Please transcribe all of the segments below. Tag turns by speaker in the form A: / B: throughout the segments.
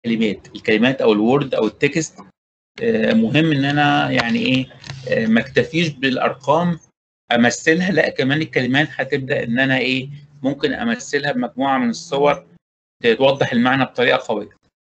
A: الكلمات الكلمات او الوورد او التكست آه، مهم ان انا يعني ايه آه، ما اكتفيش بالارقام امثلها لا كمان الكلمات هتبدا ان انا ايه ممكن امثلها بمجموعه من الصور توضح المعنى بطريقه قويه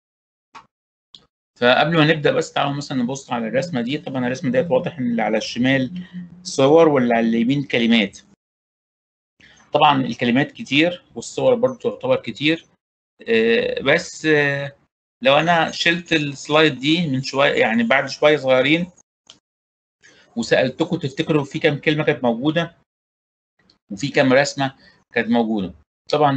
A: فقبل ما نبدا بس تعالوا مثلا نبص على الرسمه دي طبعا الرسمه ديت واضح ان اللي على الشمال صور واللي على اليمين كلمات طبعا الكلمات كتير والصور برضو تعتبر كتير آه، بس آه، لو انا شلت السلايد دي من شويه يعني بعد شويه صغيرين وسالتكم تفتكروا في كام كلمه كانت موجوده وفي كام رسمه كانت موجوده طبعا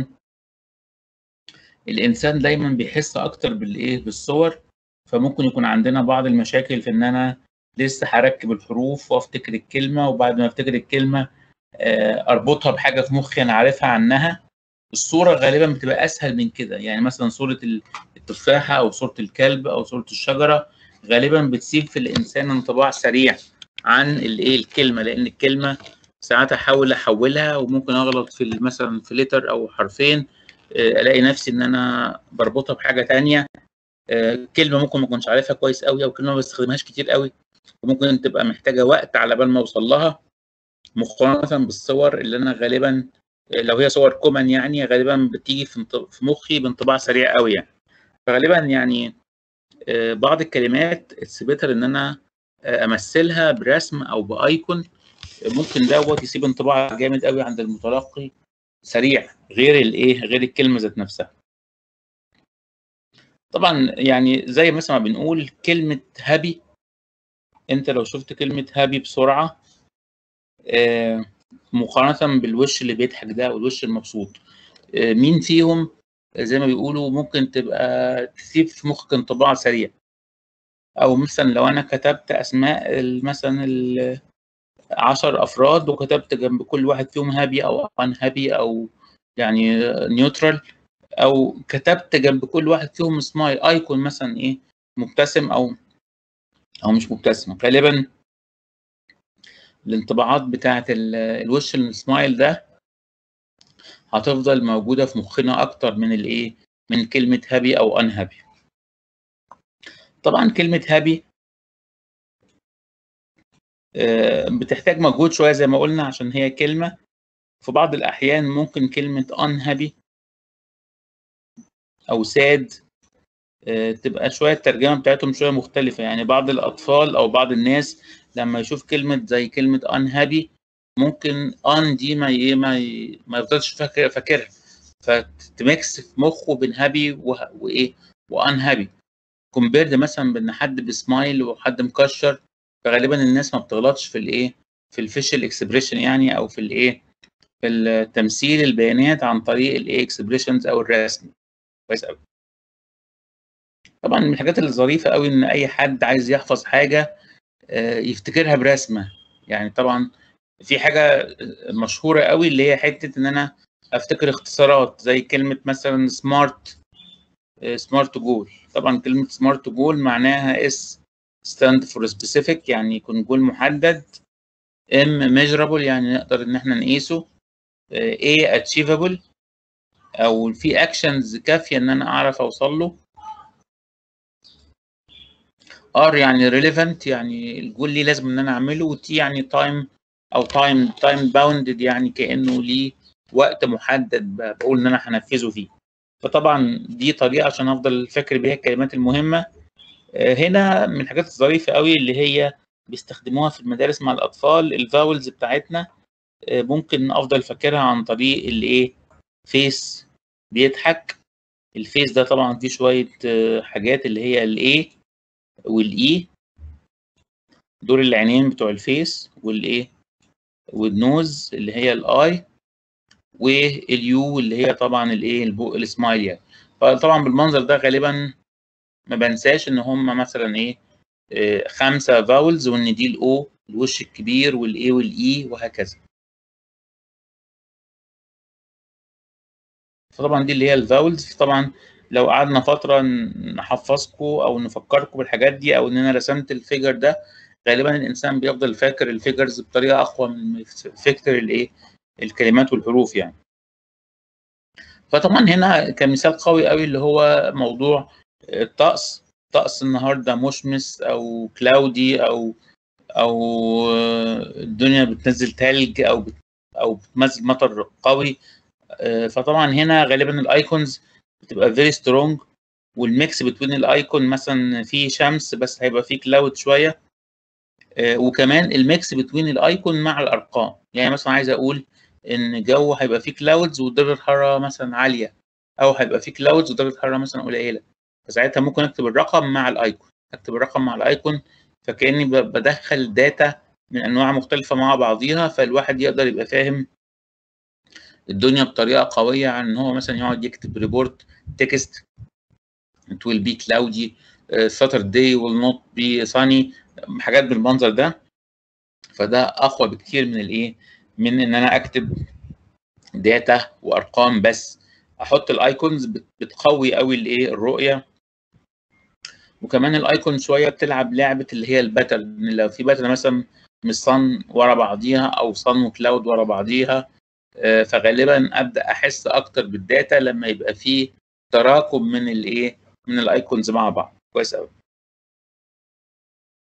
A: الانسان دايما بيحس اكتر بالايه بالصور فممكن يكون عندنا بعض المشاكل في ان انا لسه هركب الحروف وافتكر الكلمه وبعد ما افتكر الكلمه آه، اربطها بحاجه في مخي انا عارفها عنها الصوره غالبا بتبقى اسهل من كده يعني مثلا صوره ال- التفاحه او صوره الكلب او صوره الشجره غالبا بتسيب في الانسان انطباع سريع عن الايه الكلمه لان الكلمه ساعات احاول احولها وممكن اغلط في ال- مثلا في لتر او حرفين آه، الاقي نفسي ان انا بربطها بحاجه تانية آه، كلمه ممكن ما اكونش عارفها كويس قوي او كلمه ما بستخدمهاش كتير قوي وممكن تبقى محتاجه وقت على بال ما اوصل لها مقارنه بالصور اللي انا غالبا آه، لو هي صور كومن يعني غالبا بتيجي في انط- في مخي بانطباع سريع قوي يعني فغالبا يعني آه، بعض الكلمات اتثبتها ان انا آه، امثلها برسم او بايكون آه، ممكن دوت يسيب انطباع جامد قوي عند المتلقي سريع غير الايه غير الكلمه ذات نفسها طبعا يعني زي مثلا ما بنقول كلمه هابي انت لو شفت كلمه هابي بسرعه آه، مقارنه بالوش اللي بيضحك ده والوش المبسوط آه، مين فيهم زي ما بيقولوا ممكن تبقى تسيب في مخك انطباع سريع او مثلا لو انا كتبت اسماء ال- مثلا ال 10 افراد وكتبت جنب كل واحد فيهم هابي او ان هابي او يعني نيوترال او كتبت جنب كل واحد فيهم سمايل ايكون مثلا ايه مبتسم او او مش مبتسم غالبا الانطباعات بتاعه ال- الوش السمايل ده هتفضل موجوده في مخنا اكتر من الايه من كلمه هابي او ان هابي طبعا كلمه هابي بتحتاج مجهود شويه زي ما قلنا عشان هي كلمه في بعض الاحيان ممكن كلمه unhappy او sad آه، تبقى شويه الترجمه بتاعتهم شويه مختلفه يعني بعض الاطفال او بعض الناس لما يشوف كلمه زي كلمه unhappy ممكن ان دي ما ي- ما ي- ما يفضلش فاكر فاكرها فتميكس في مخه بين هابي وايه وان هابي كومبيرد مثلا بين حد بسمايل وحد مكشر فغالبا الناس ما بتغلطش في الايه في الفيشل اكسبريشن يعني او في الايه في التمثيل البيانات عن طريق الايه اكسبريشنز او الرسم كويس قوي طبعا من الحاجات الظريفه قوي ان اي حد عايز يحفظ حاجه آه، يفتكرها برسمه يعني طبعا في حاجه مشهوره قوي اللي هي حته ان انا افتكر اختصارات زي كلمه مثلا سمارت سمارت جول طبعا كلمه سمارت جول معناها اس ستاند فور سبيسيفيك يعني يكون جول محدد ام ميجرابل يعني نقدر ان احنا نقيسه ايه اتشيفابل او في اكشنز كافيه ان انا اعرف اوصل له ار يعني ريليفنت يعني الجول ليه لازم ان انا اعمله وتي يعني تايم او تايم تايم باوندد يعني كانه ليه وقت محدد ب- بقول ان انا هنفذه فيه فطبعا دي طريقه عشان افضل فاكر بيها الكلمات المهمه آه، هنا من الحاجات الظريفه قوي اللي هي بيستخدموها في المدارس مع الاطفال الفاولز بتاعتنا آه، ممكن افضل فاكرها عن طريق الايه فيس بيضحك الفيس ده طبعا فيه شويه آه، حاجات اللي هي الايه والاي دول العينين بتوع الفيس والايه والنوز اللي هي الاي واليو اللي هي طبعا الايه البو السمايل يعني فطبعا بالمنظر ده غالبا ما بنساش ان هم مثلا ايه آه، خمسه فاولز وان دي الاو الوش الكبير والاي والاي وهكذا فطبعا دي اللي هي الفاولز طبعا لو قعدنا فتره نحفظكم او نفكركم بالحاجات دي او ان انا رسمت الفيجر ده غالبا الانسان بيفضل فاكر الفيجرز بطريقه اقوى من فاكر الايه الكلمات والحروف يعني فطبعا هنا كمثال قوي قوي اللي هو موضوع الطقس طقس النهارده مشمس او كلاودي او او الدنيا بتنزل تلج او بت او بتنزل مطر قوي فطبعا هنا غالبا الايكونز بتبقى فيري سترونج والميكس بتوين الايكون مثلا في شمس بس هيبقى في كلاود شويه وكمان الميكس بتوين الايكون مع الارقام يعني مثلا عايز اقول ان جو هيبقى فيه كلاودز ودرجه الحراره مثلا عاليه او هيبقى فيه كلاودز ودرجه الحراره مثلا قليله فساعتها ممكن اكتب الرقم مع الايكون اكتب الرقم مع الايكون فكاني بدخل داتا من انواع مختلفه مع بعضيها فالواحد يقدر يبقى فاهم الدنيا بطريقه قويه عن ان هو مثلا يقعد يكتب ريبورت تكست it will be cloudy uh, Saturday will not be sunny حاجات بالمنظر ده فده اقوى بكتير من الايه من ان انا اكتب داتا وارقام بس احط الايكونز بتقوي قوي الايه الرؤيه وكمان الايكون شويه بتلعب لعبه اللي هي الباترن لو في باترن مثلا مش صن ورا بعضيها او صن وكلاود ورا بعضيها فغالبا ابدا احس اكتر بالداتا لما يبقى في تراكم من الايه من الايكونز مع بعض كويس قوي